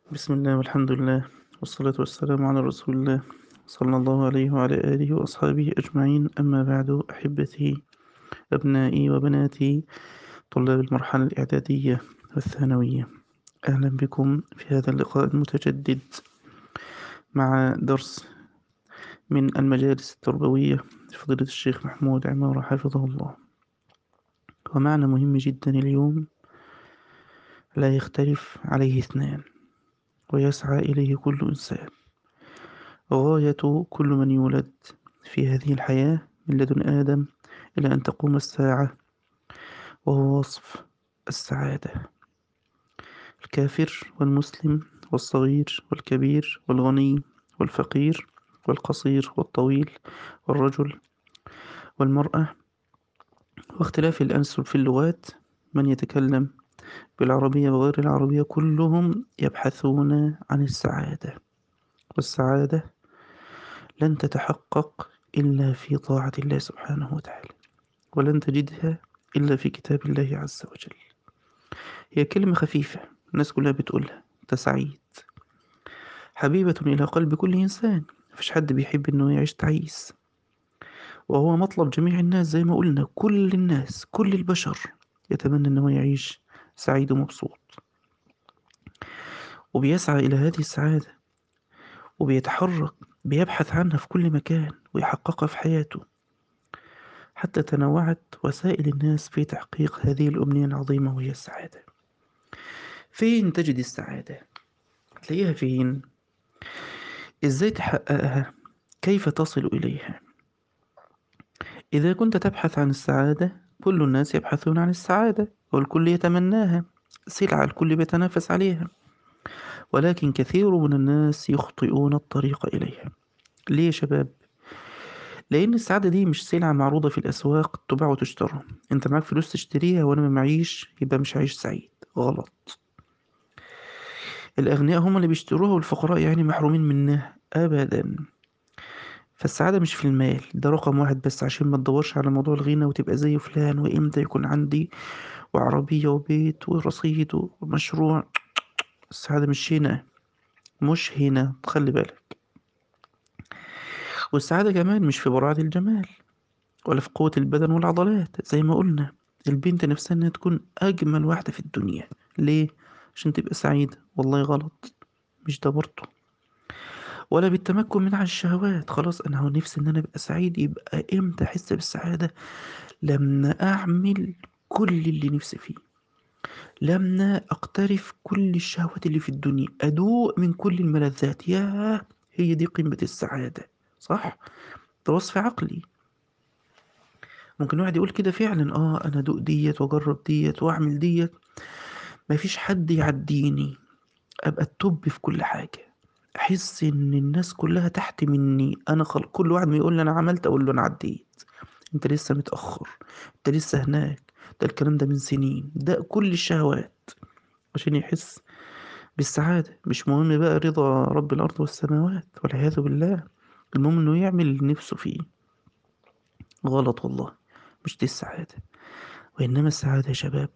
بسم الله والحمد لله والصلاة والسلام على رسول الله صلى الله عليه وعلى آله وأصحابه أجمعين أما بعد أحبتي أبنائي وبناتي طلاب المرحلة الإعدادية والثانوية أهلا بكم في هذا اللقاء المتجدد مع درس من المجالس التربوية لفضيلة الشيخ محمود عمارة حفظه الله ومعنى مهم جدا اليوم لا يختلف عليه اثنان ويسعى إليه كل إنسان غاية كل من يولد في هذه الحياة من لدن آدم إلى أن تقوم الساعة وهو وصف السعادة الكافر والمسلم والصغير والكبير والغني والفقير والقصير والطويل والرجل والمرأة واختلاف الأنسب في اللغات من يتكلم بالعربية وغير العربية كلهم يبحثون عن السعادة والسعادة لن تتحقق إلا في طاعة الله سبحانه وتعالى ولن تجدها إلا في كتاب الله عز وجل هي كلمة خفيفة الناس كلها بتقولها أنت سعيد حبيبة إلى قلب كل إنسان مفيش حد بيحب إنه يعيش تعيس وهو مطلب جميع الناس زي ما قلنا كل الناس كل البشر يتمنى إنه يعيش سعيد ومبسوط وبيسعى إلى هذه السعادة وبيتحرك بيبحث عنها في كل مكان ويحققها في حياته حتى تنوعت وسائل الناس في تحقيق هذه الأمنية العظيمة وهي السعادة فين تجد السعادة؟ تلاقيها فين؟ إزاي تحققها؟ كيف تصل إليها؟ إذا كنت تبحث عن السعادة كل الناس يبحثون عن السعادة والكل يتمناها سلعة الكل بيتنافس عليها ولكن كثير من الناس يخطئون الطريق إليها ليه يا شباب؟ لأن السعادة دي مش سلعة معروضة في الأسواق تباع وتشترى أنت معاك فلوس تشتريها وأنا ما معيش يبقى مش عايش سعيد غلط الأغنياء هم اللي بيشتروها والفقراء يعني محرومين منها أبدا فالسعادة مش في المال ده رقم واحد بس عشان ما تدورش على موضوع الغنى وتبقى زي فلان وإمتى يكون عندي وعربية وبيت ورصيد ومشروع السعادة مش هنا مش هنا تخلي بالك والسعادة كمان مش في براعة الجمال ولا في قوة البدن والعضلات زي ما قلنا البنت نفسها انها تكون أجمل واحدة في الدنيا ليه؟ عشان تبقى سعيدة والله غلط مش ده برضه ولا بالتمكن من عن الشهوات خلاص انا هو نفسي ان انا ابقى سعيد يبقى امتى احس بالسعادة لما اعمل كل اللي نفسي فيه لما اقترف كل الشهوات اللي في الدنيا ادوق من كل الملذات ياه هي دي قمة السعادة صح ده وصف عقلي ممكن واحد يقول كده فعلا اه انا ادوق ديت واجرب ديت واعمل ديت مفيش حد يعديني ابقى التوب في كل حاجة احس ان الناس كلها تحت مني انا خل... كل واحد ما يقول لي انا عملت اقول له انا عديت انت لسه متأخر انت لسه هناك ده الكلام ده من سنين ده كل الشهوات عشان يحس بالسعادة مش مهم بقى رضا رب الأرض والسماوات والعياذ بالله المهم إنه يعمل اللي نفسه فيه غلط والله مش دي السعادة وإنما السعادة يا شباب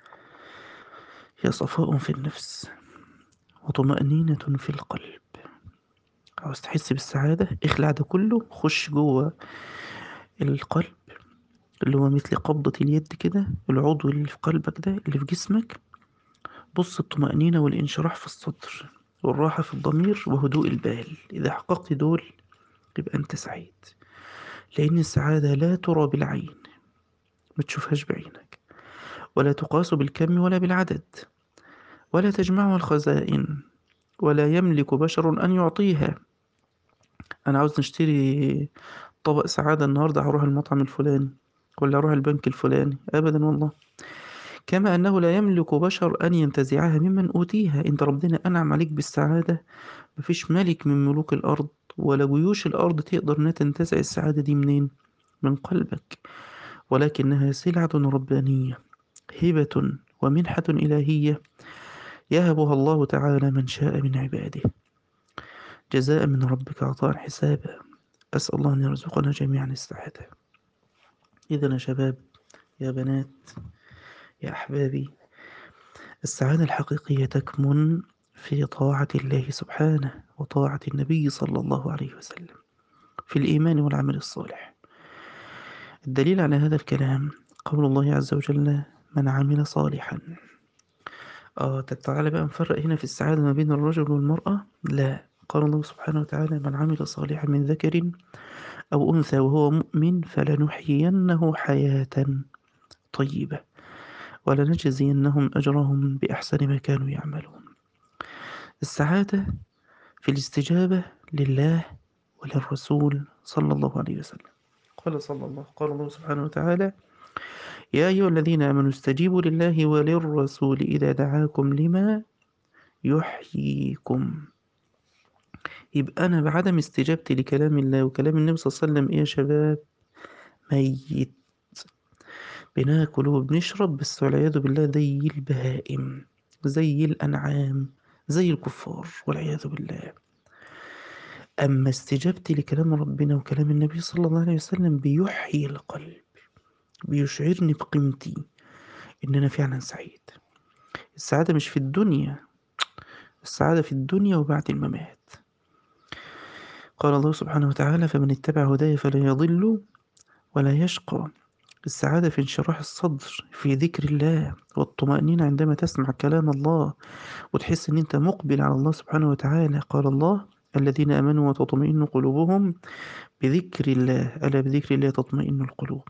هي صفاء في النفس وطمأنينة في القلب عاوز تحس بالسعادة اخلع ده كله خش جوه القلب اللي هو مثل قبضة اليد كده العضو اللي في قلبك ده اللي في جسمك بص الطمأنينة والانشراح في الصدر والراحة في الضمير وهدوء البال إذا حققت دول يبقى أنت سعيد لأن السعادة لا ترى بالعين ما تشوفهاش بعينك ولا تقاس بالكم ولا بالعدد ولا تجمعها الخزائن ولا يملك بشر أن يعطيها أنا عاوز نشتري طبق سعادة النهاردة هروح المطعم الفلاني ولا أروح البنك الفلاني أبدا والله كما أنه لا يملك بشر أن ينتزعها ممن أوتيها أنت ربنا أنعم عليك بالسعادة مفيش ملك من ملوك الأرض ولا جيوش الأرض تقدر أنها تنتزع السعادة دي منين من قلبك ولكنها سلعة ربانية هبة ومنحة إلهية يهبها الله تعالى من شاء من عباده جزاء من ربك عطاء حسابا أسأل الله أن يرزقنا جميعا السعادة إذا يا شباب يا بنات يا أحبابي السعادة الحقيقية تكمن في طاعة الله سبحانه وطاعة النبي صلى الله عليه وسلم في الإيمان والعمل الصالح الدليل على هذا الكلام قول الله عز وجل من عمل صالحا آه طب تعالى بقى نفرق هنا في السعادة ما بين الرجل والمرأة لا قال الله سبحانه وتعالى من عمل صالحا من ذكر أو أنثى وهو مؤمن فلنحيينه حياة طيبة ولنجزينهم أجرهم بأحسن ما كانوا يعملون السعادة في الاستجابة لله وللرسول صلى الله عليه وسلم قال صلى الله قال الله سبحانه وتعالى يا أيها الذين آمنوا استجيبوا لله وللرسول إذا دعاكم لما يحييكم يبقى أنا بعدم استجابتي لكلام الله وكلام النبي صلى الله عليه وسلم إيه يا شباب ميت بناكل وبنشرب بس والعياذ بالله زي البهائم زي الأنعام زي الكفار والعياذ بالله أما استجابتي لكلام ربنا وكلام النبي صلى الله عليه وسلم بيحيي القلب بيشعرني بقيمتي إن أنا فعلا سعيد السعادة مش في الدنيا السعادة في الدنيا وبعد الممات قال الله سبحانه وتعالى فمن اتبع هداي فلا يضل ولا يشقى السعادة في انشراح الصدر في ذكر الله والطمأنينة عندما تسمع كلام الله وتحس ان انت مقبل على الله سبحانه وتعالى قال الله الذين امنوا وتطمئن قلوبهم بذكر الله الا بذكر الله تطمئن القلوب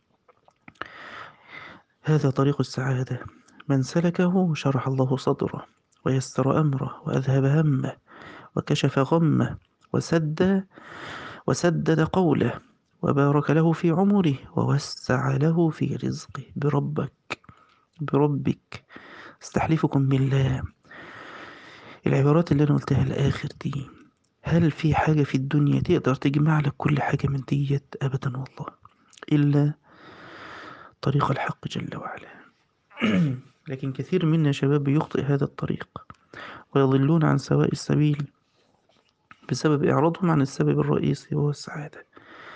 هذا طريق السعادة من سلكه شرح الله صدره ويسر امره واذهب همه وكشف غمه وسد وسدد قوله وبارك له في عمره ووسع له في رزقه بربك بربك استحلفكم بالله العبارات اللي انا قلتها الاخر دي هل في حاجة في الدنيا تقدر تجمع لك كل حاجة من ديت ابدا والله الا طريق الحق جل وعلا لكن كثير منا شباب بيخطئ هذا الطريق ويضلون عن سواء السبيل بسبب إعراضهم عن السبب الرئيسي وهو السعادة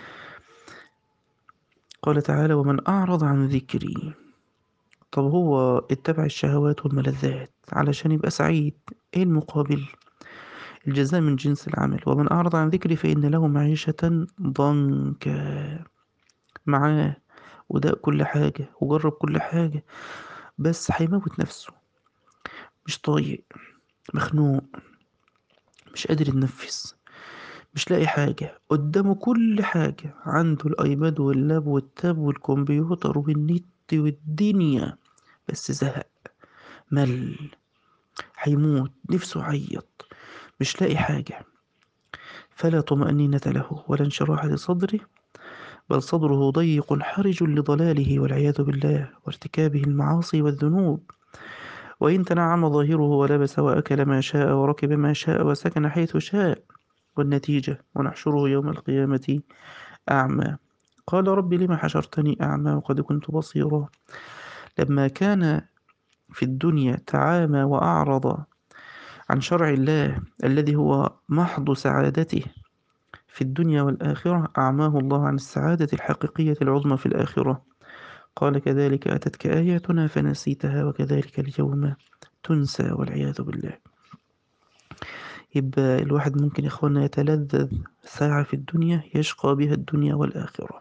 قال تعالى ومن أعرض عن ذكري طب هو اتبع الشهوات والملذات علشان يبقى سعيد ايه المقابل الجزاء من جنس العمل ومن أعرض عن ذكري فإن له معيشة ضنكا معاه وده كل حاجة وجرب كل حاجة بس هيموت نفسه مش طايق مخنوق مش قادر يتنفس مش لاقي حاجة قدامه كل حاجة عنده الأيباد واللاب والتاب والكمبيوتر والنت والدنيا بس زهق مل هيموت نفسه عيط مش لاقي حاجة فلا طمأنينة له ولا انشراح لصدره بل صدره ضيق حرج لضلاله والعياذ بالله وارتكابه المعاصي والذنوب وإن تنعم ظاهره ولبس وأكل ما شاء وركب ما شاء وسكن حيث شاء والنتيجة ونحشره يوم القيامة أعمى قال رب لم حشرتني أعمى وقد كنت بصيرا لما كان في الدنيا تعامى وأعرض عن شرع الله الذي هو محض سعادته في الدنيا والآخرة أعماه الله عن السعادة الحقيقية العظمى في الآخرة قال كذلك أتتك آياتنا فنسيتها وكذلك اليوم تنسى والعياذ بالله يبقى الواحد ممكن يا إخوانا يتلذذ ساعة في الدنيا يشقى بها الدنيا والآخرة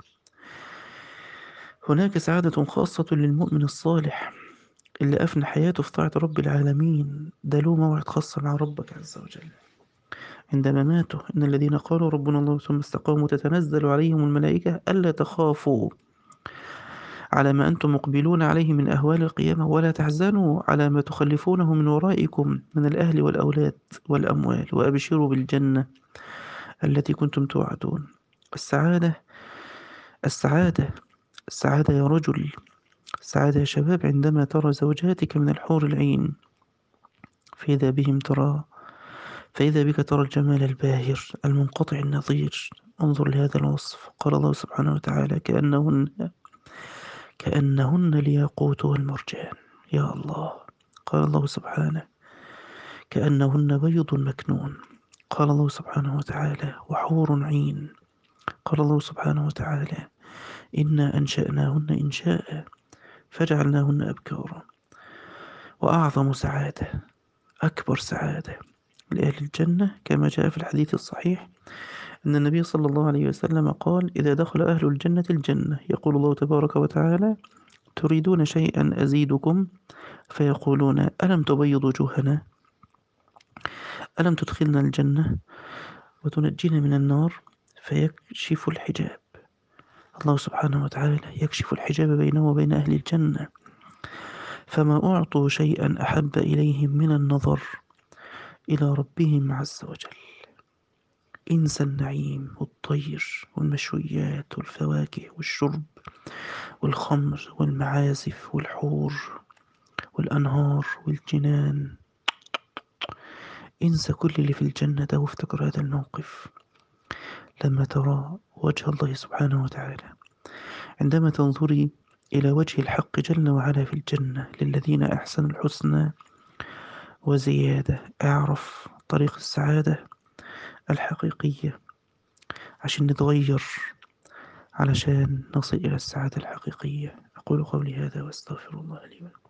هناك سعادة خاصة للمؤمن الصالح اللي أفنى حياته في طاعة رب العالمين ده له موعد خاص مع ربك عز وجل عندما ماتوا إن الذين قالوا ربنا الله ثم استقاموا تتنزل عليهم الملائكة ألا تخافوا على ما أنتم مقبلون عليه من أهوال القيامة ولا تحزنوا على ما تخلفونه من ورائكم من الأهل والأولاد والأموال وأبشروا بالجنة التي كنتم توعدون السعادة السعادة السعادة يا رجل السعادة يا شباب عندما ترى زوجاتك من الحور العين فإذا بهم ترى فإذا بك ترى الجمال الباهر المنقطع النظير انظر لهذا الوصف قال الله سبحانه وتعالى كأنهن كأنهن الياقوت والمرجان يا الله قال الله سبحانه كأنهن بيض مكنون قال الله سبحانه وتعالى وحور عين قال الله سبحانه وتعالى إنا أنشأناهن إنشاء فجعلناهن أبكارا وأعظم سعادة أكبر سعادة لأهل الجنة كما جاء في الحديث الصحيح أن النبي صلى الله عليه وسلم قال إذا دخل أهل الجنة الجنة يقول الله تبارك وتعالى تريدون شيئا أزيدكم فيقولون ألم تبيض وجوهنا ألم تدخلنا الجنة وتنجينا من النار فيكشف الحجاب الله سبحانه وتعالى يكشف الحجاب بينه وبين أهل الجنة فما أعطوا شيئا أحب إليهم من النظر إلى ربهم عز وجل انسى النعيم والطير والمشويات والفواكه والشرب والخمر والمعازف والحور والأنهار والجنان انسى كل اللي في الجنة ده وافتكر هذا الموقف لما ترى وجه الله سبحانه وتعالى عندما تنظري إلى وجه الحق جل وعلا في الجنة للذين أحسنوا الحسنى وزيادة أعرف طريق السعادة الحقيقية عشان نتغير علشان نصل إلى السعادة الحقيقية أقول قولي هذا وأستغفر الله لي ولكم